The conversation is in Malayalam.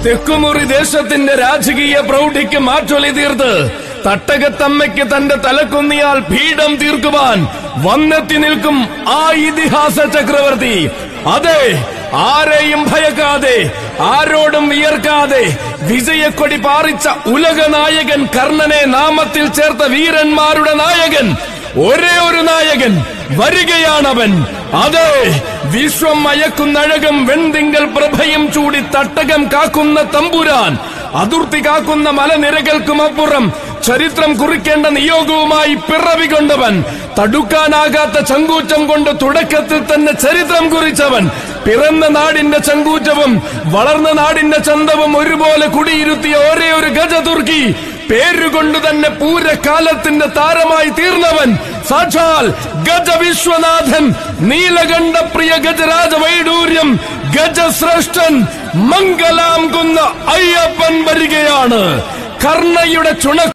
തെക്കുമുറി ദേശത്തിന്റെ രാജകീയ പ്രൗഢിക്ക് മാറ്റൊലി തീർത്ത് തട്ടകത്തമ്മയ്ക്ക് തന്റെ തലക്കുന്നിയാൽ പീഠം തീർക്കുവാൻ വന്നെത്തി നിൽക്കും ആ ഇതിഹാസ ചക്രവർത്തി അതെ ആരെയും ഭയക്കാതെ ആരോടും വിയർക്കാതെ വിജയക്കൊടി പാറിച്ച ഉലക നായകൻ കർണനെ നാമത്തിൽ ചേർത്ത വീരന്മാരുടെ നായകൻ ഒരേ ഒരു നായകൻ വരികയാണവൻ അതെ വിശ്വം മയക്കുന്നഴകും വെൺതിങ്കൽ പ്രഭയും ചൂടി തട്ടകം കാക്കുന്ന തമ്പുരാൻ അതിർത്തി കാക്കുന്ന മലനിരകൾക്കുമപ്പുറം ചരിത്രം കുറിക്കേണ്ട നിയോഗവുമായി പിറവി കൊണ്ടവൻ തടുക്കാനാകാത്ത ചങ്കൂറ്റം കൊണ്ട് തുടക്കത്തിൽ തന്നെ ചരിത്രം കുറിച്ചവൻ പിറന്ന നാടിന്റെ ചങ്കൂറ്റവും വളർന്ന നാടിന്റെ ചന്തവും ഒരുപോലെ കുടിയിരുത്തിയ ഒരേ ഒരു ഗജതുർക്കി പേരുകൊണ്ട് തന്നെ പൂരകാലത്തിന്റെ താരമായി തീർന്നവൻ സാക്ഷാൽ ഗജവിശ്വനാഥൻ നീലകണ്ഠ പ്രിയ ഗജരാജ വൈഡൂര്യം ഗജശ്രേഷ്ഠൻ മംഗലാം കുന്ന അയ്യപ്പൻ വരികയാണ് കർണയുടെ ചുണ